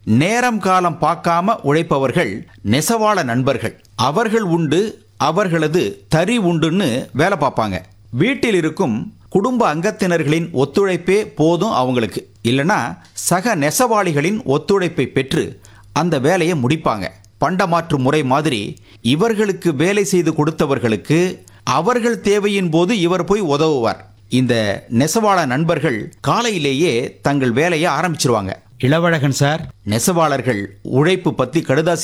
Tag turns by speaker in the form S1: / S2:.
S1: நேரம் காலம் பார்க்காம உழைப்பவர்கள் நெசவாள நண்பர்கள் அவர்கள் உண்டு அவர்களது தறி உண்டுன்னு வேலை பார்ப்பாங்க வீட்டில் இருக்கும் குடும்ப அங்கத்தினர்களின் ஒத்துழைப்பே போதும் அவங்களுக்கு இல்லனா சக நெசவாளிகளின் ஒத்துழைப்பை பெற்று அந்த வேலையை முடிப்பாங்க பண்டமாற்று முறை மாதிரி இவர்களுக்கு வேலை செய்து கொடுத்தவர்களுக்கு அவர்கள் தேவையின் போது இவர் போய் உதவுவார் இந்த நெசவாள நண்பர்கள் காலையிலேயே தங்கள் வேலையை ஆரம்பிச்சிருவாங்க
S2: இளவழகன் சார்
S1: நெசவாளர்கள் உழைப்பு பத்தி கடுதாசி